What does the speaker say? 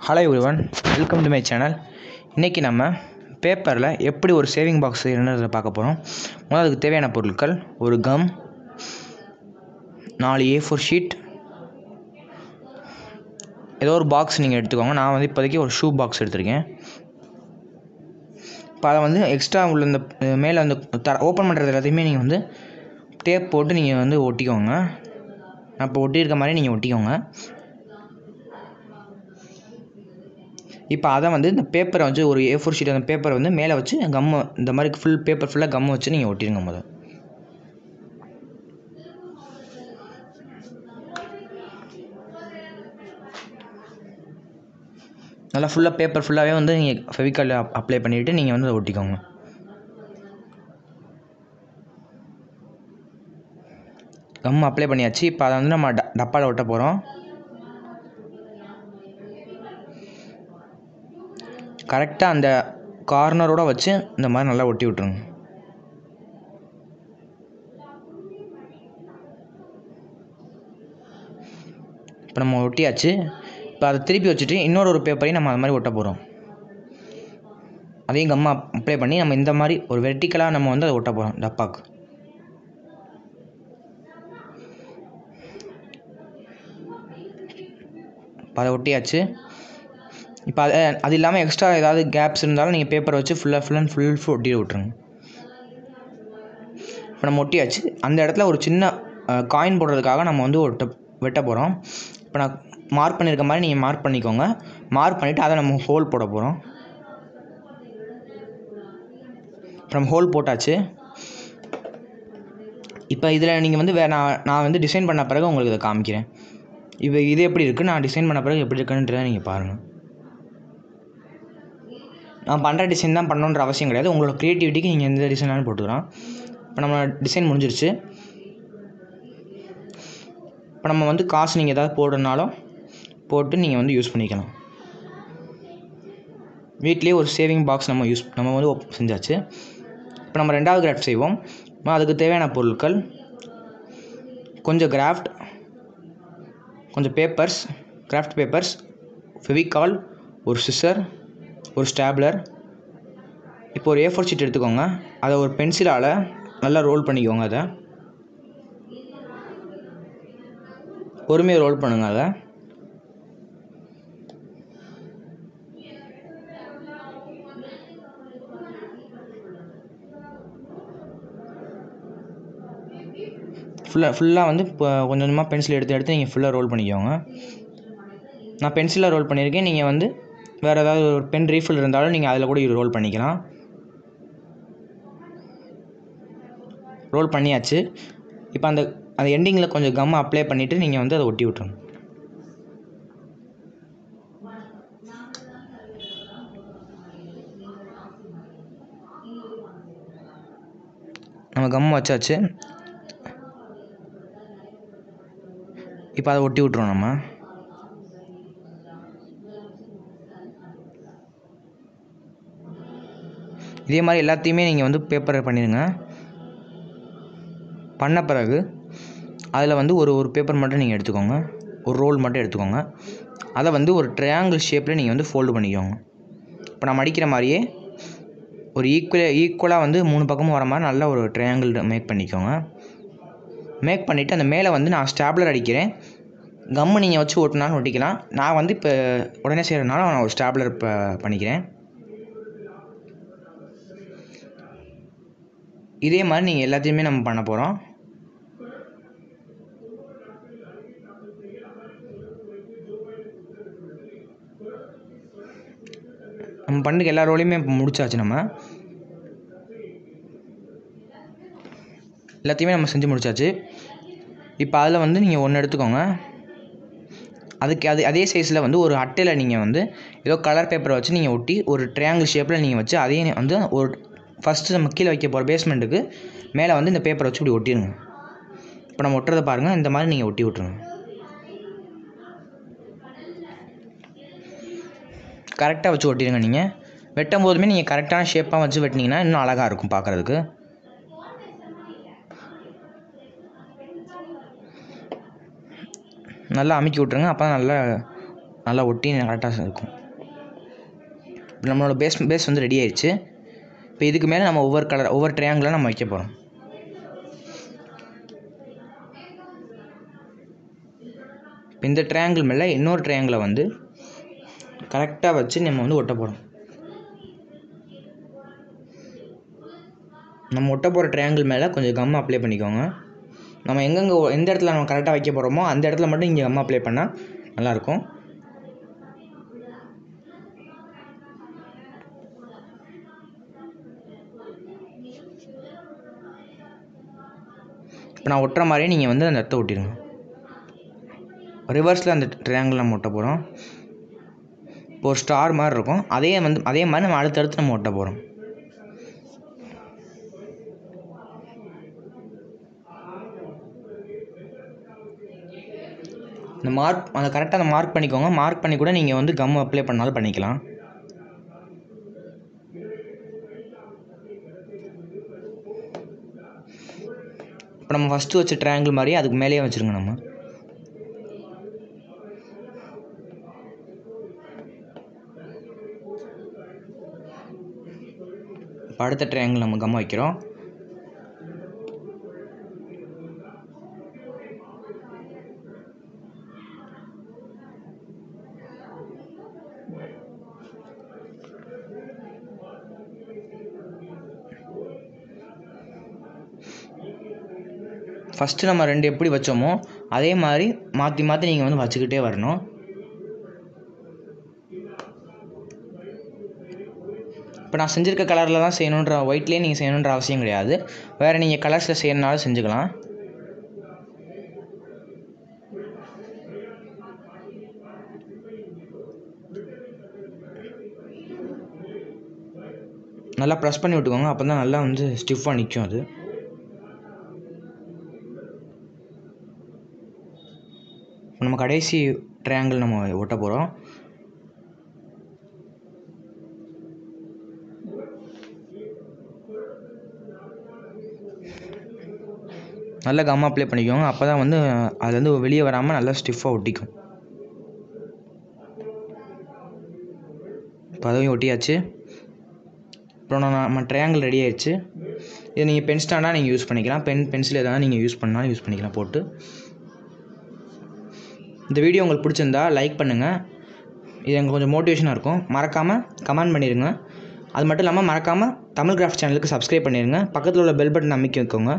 hello everyone welcome to my channel இன்றைக்கி நம்ம பேப்பரில் எப்படி ஒரு சேவிங் பாக்ஸ் என்னதை பார்க்க போகிறோம் முதல்ல அதுக்கு தேவையான பொருட்கள் ஒரு கம் நாலு ஏ ஃபோர் ஷீட் ஏதோ ஒரு பாக்ஸ் நீங்கள் எடுத்துக்கோங்க நான் வந்து இப்போதைக்கு ஒரு ஷூ பாக்ஸ் எடுத்திருக்கேன் இப்போ அதை வந்து எக்ஸ்ட்ரா உள்ள இந்த அஹ், மேலே வந்து த ஓப்பன் பண்ணுறது எல்லாத்தையுமே நீங்கள் வந்து டேப் போட்டு நீங்கள் வந்து ஒட்டிக்கோங்க நான் இப்போ ஒட்டியிருக்க மாதிரி நீங்கள் ஒட்டிக்கோங்க இப்போ அதை வந்து இந்த பேப்பரை வச்சு ஒரு ஏ ஃபோர் ஷீட் அந்த பேப்பரை வந்து மேலே வச்சு கம்மு இந்த மாதிரி ஃபுல் பேப்பர் ஃபுல்லாக கம்மு வச்சு நீங்கள் ஒட்டிடுங்க முதல் நல்லா ஃபுல்லாக பேப்பர் ஃபுல்லாகவே வந்து நீங்கள் ஃபெவிகால் அப்ளை பண்ணிவிட்டு நீங்கள் வந்து அதை ஒட்டிக்கோங்க கம் அப்ளை பண்ணியாச்சு இப்போ அதை வந்து நம்ம ட டப்பாவில் ஒட்ட போகிறோம் கரெக்டாக அந்த கார்னரோட வச்சு இந்த மாதிரி நல்லா ஒட்டி விட்ருங்க இப்போ நம்ம ஒட்டியாச்சு இப்போ அதை திருப்பி வச்சுட்டு இன்னொரு ஒரு பேப்பரையும் நம்ம அது மாதிரி ஒட்ட போகிறோம் அதையும் கம்மா அப்ளை பண்ணி நம்ம இந்த மாதிரி ஒரு வெர்டிக்கலாக நம்ம வந்து அதை ஒட்ட போகிறோம் டப்பாக்கு இப்போ அதை ஒட்டியாச்சு இப்போ அது அது இல்லாமல் எக்ஸ்ட்ரா ஏதாவது கேப்ஸ் இருந்தாலும் நீங்கள் பேப்பரை வச்சு ஃபுல்லாக ஃபுல் அண்ட் ஃபுல் ஃபுல் ஒட்டி விட்ருங்க இப்போ நம்ம ஒட்டியாச்சு அந்த இடத்துல ஒரு சின்ன காயின் போடுறதுக்காக நம்ம வந்து ஒட்ட வெட்ட போகிறோம் இப்போ நான் மார்க் பண்ணியிருக்க மாதிரி நீங்கள் மார்க் பண்ணிக்கோங்க மார்க் பண்ணிவிட்டு அதை நம்ம ஹோல் போட போகிறோம் இப்போ நம்ம ஹோல் போட்டாச்சு இப்போ இதில் நீங்கள் வந்து வே நான் நான் வந்து டிசைன் பண்ண பிறகு உங்களுக்கு இதை காமிக்கிறேன் இப்போ இது எப்படி இருக்குது நான் டிசைன் பண்ண பிறகு எப்படி இருக்குன்றதை நீங்கள் பாருங்கள் நான் பண்ணுற டிசைன் தான் பண்ணணுன்ற அவசியம் கிடையாது உங்களோட க்ரியேட்டிவிட்டிக்கு நீங்கள் எந்த டிசைனாலும் போட்டுக்கலாம் இப்போ நம்ம டிசைன் முடிஞ்சிருச்சு இப்போ நம்ம வந்து காசு நீங்கள் ஏதாவது போடுறனாலும் போட்டு நீங்கள் வந்து யூஸ் பண்ணிக்கலாம் வீட்லேயே ஒரு சேவிங் பாக்ஸ் நம்ம யூஸ் நம்ம வந்து op- செஞ்சாச்சு இப்போ நம்ம ரெண்டாவது கிராஃப்ட் செய்வோம் நம்ம அதுக்கு தேவையான பொருட்கள் கொஞ்சம் கிராஃப்ட் கொஞ்சம் பேப்பர்ஸ் கிராஃப்ட் பேப்பர்ஸ் ஃபெவிகால் ஒரு சிசர் ஒரு ஸ்டாப்லர் இப்போ ஒரு ஏ ஃபோர் ஷீட் எடுத்துக்கோங்க அதை ஒரு பென்சிலால் நல்லா ரோல் பண்ணிக்கோங்க அதை பொறுமையாக ரோல் பண்ணுங்க அதை ஃபுல்லாக ஃபுல்லாக வந்து இப்போ கொஞ்சம் கொஞ்சமாக பென்சில் எடுத்து எடுத்து நீங்கள் ஃபுல்லாக ரோல் பண்ணிக்கோங்க நான் பென்சிலில் ரோல் பண்ணியிருக்கேன் நீங்கள் வந்து வேறு ஏதாவது ஒரு பென் ரீஃபில் இருந்தாலும் நீங்கள் அதில் கூட ரோல் பண்ணிக்கலாம் ரோல் பண்ணியாச்சு இப்போ அந்த அந்த எண்டிங்கில் கொஞ்சம் கம் அப்ளை பண்ணிவிட்டு நீங்கள் வந்து அதை ஒட்டி விட்ருங்க நம்ம கம் வச்சாச்சு இப்போ அதை ஒட்டி விட்ருவோம் நம்ம இதே மாதிரி எல்லாத்தையுமே நீங்கள் வந்து பேப்பரை பண்ணிடுங்க பண்ண பிறகு அதில் வந்து ஒரு ஒரு பேப்பர் மட்டும் நீங்கள் எடுத்துக்கோங்க ஒரு ரோல் மட்டும் எடுத்துக்கோங்க அதை வந்து ஒரு ட்ரையாங்கிள் ஷேப்பில் நீங்கள் வந்து ஃபோல்டு பண்ணிக்கோங்க இப்போ நான் மடிக்கிற மாதிரியே ஒரு ஈக்குவல் ஈக்குவலாக வந்து மூணு பக்கமும் வர மாதிரி நல்ல ஒரு ட்ரையாங்கிள் மேக் பண்ணிக்கோங்க மேக் பண்ணிவிட்டு அந்த மேலே வந்து நான் ஸ்டாப்லர் அடிக்கிறேன் கம்மு நீங்கள் வச்சு ஒட்டினாலும் ஒட்டிக்கலாம் நான் வந்து இப்போ உடனே செய்கிறதுனால நான் ஒரு ஸ்டாப்லர் இப்போ பண்ணிக்கிறேன் இதே மாதிரி நீங்கள் எல்லாத்தையுமே நம்ம பண்ண போகிறோம் நம்ம பண்ணுறதுக்கு எல்லா ரோலையுமே இப்போ முடிச்சாச்சு நம்ம எல்லாத்தையுமே நம்ம செஞ்சு முடிச்சாச்சு இப்போ அதில் வந்து நீங்கள் ஒன்று எடுத்துக்கோங்க அதுக்கு அது அதே சைஸில் வந்து ஒரு அட்டையில் நீங்கள் வந்து ஏதோ கலர் பேப்பரை வச்சு நீங்கள் ஒட்டி ஒரு ட்ரையாங்கிள் ஷேப்பில் நீங்கள் வச்சு அதையும் வந்து ஒரு ஃபஸ்ட்டு நம்ம கீழே வைக்க போகிற பேஸ்மெண்ட்டுக்கு மேலே வந்து இந்த பேப்பரை வச்சு இப்படி ஒட்டிடுங்க இப்போ நம்ம ஒட்டுறதை பாருங்கள் இந்த மாதிரி நீங்கள் ஒட்டி விட்ருங்க கரெக்டாக வச்சு ஒட்டிடுங்க நீங்கள் வெட்டும் போதுமே நீங்கள் கரெக்டான ஷேப்பாக வச்சு வெட்டினீங்கன்னா இன்னும் அழகாக இருக்கும் பார்க்குறதுக்கு நல்லா அமுக்கி விட்ருங்க அப்போ தான் நல்லா நல்லா ஒட்டி கரெக்டாக இருக்கும் நம்மளோட பேஸ் பேஸ் வந்து ரெடி ஆயிடுச்சு இப்போ இதுக்கு மேலே நம்ம ஒவ்வொரு கலர் ஒவ்வொரு ட்ரையாங்கிளாக நம்ம வைக்க போகிறோம் இப்போ இந்த ட்ரையாங்கிள் மேலே இன்னொரு ட்ரையாங்கிளை வந்து கரெக்டாக வச்சு நம்ம வந்து ஒட்ட போகிறோம் நம்ம ஒட்ட போகிற ட்ரையாங்கிள் மேலே கொஞ்சம் கம் அப்ளை பண்ணிக்கோங்க நம்ம எங்கெங்கே எந்த இடத்துல நம்ம கரெக்டாக வைக்க போகிறோமோ அந்த இடத்துல மட்டும் இங்கே கம் அப்ளை பண்ணால் நல்லாயிருக்கும் இப்போ நான் ஒட்டுற மாதிரியே நீங்கள் வந்து அந்த இடத்த ஒட்டிடுங்க ரிவர்ஸில் அந்த ட்ரையாங்கிள் நம்ம ஒட்ட போகிறோம் இப்போ ஒரு ஸ்டார் மாதிரி இருக்கும் அதே வந்து அதே மாதிரி நம்ம அடுத்தடுத்து நம்ம ஒட்ட போகிறோம் இந்த மார்க் அதை கரெக்டாக அந்த மார்க் பண்ணிக்கோங்க மார்க் பண்ணி கூட நீங்கள் வந்து கம் அப்ளை பண்ணாலும் பண்ணிக்கலாம் இப்போ நம்ம ஃபஸ்ட்டு வச்ச ட்ரையாங்கிள் மாதிரி அதுக்கு மேலேயே வச்சுருங்க நம்ம இப்போ அடுத்த ட்ரையாங்கிள் நம்ம கம் வைக்கிறோம் ஃபஸ்ட்டு நம்ம ரெண்டு எப்படி வச்சோமோ அதே மாதிரி மாற்றி மாற்றி நீங்கள் வந்து வச்சுக்கிட்டே வரணும் இப்போ நான் செஞ்சுருக்க கலரில் தான் செய்யணுன்ற ஒயிட்லேயே நீங்கள் செய்யணுன்ற அவசியம் கிடையாது வேறு நீங்கள் கலர்ஸில் செய்யணுனாலும் செஞ்சுக்கலாம் நல்லா ப்ரெஸ் பண்ணி விட்டுக்கோங்க அப்போ தான் நல்லா வந்து ஸ்டிஃபாக நிற்கும் அது நம்ம கடைசி ட்ரையாங்கிள் நம்ம ஒட்ட போகிறோம் நல்லா கம் அப்ளை பண்ணிக்கோங்க அப்போ தான் வந்து அதுலேருந்து வெளியே வராமல் நல்லா ஸ்டிஃபாக ஒட்டிக்கும் இப்போ அதையும் ஒட்டியாச்சு அப்புறம் நான் நம்ம ட்ரையாங்கிள் ரெடி ஆயிடுச்சு இது நீங்கள் பென் ஸ்டாண்டாக நீங்கள் யூஸ் பண்ணிக்கலாம் பென் பென்சில் எதாவது நீங்கள் யூஸ் பண்ணாலும் யூஸ் பண்ணிக்கலாம் போட்டு இந்த வீடியோ உங்களுக்கு பிடிச்சிருந்தா லைக் பண்ணுங்கள் இது எனக்கு கொஞ்சம் மோட்டிவேஷனாக இருக்கும் மறக்காமல் கமெண்ட் பண்ணிடுங்க அது மட்டும் இல்லாமல் மறக்காமல் தமிழ் கிராஃப்ட் சேனலுக்கு சப்ஸ்கிரைப் பண்ணிடுங்க பக்கத்தில் உள்ள பெல் பட்டன் அமைக்க வைக்கோங்க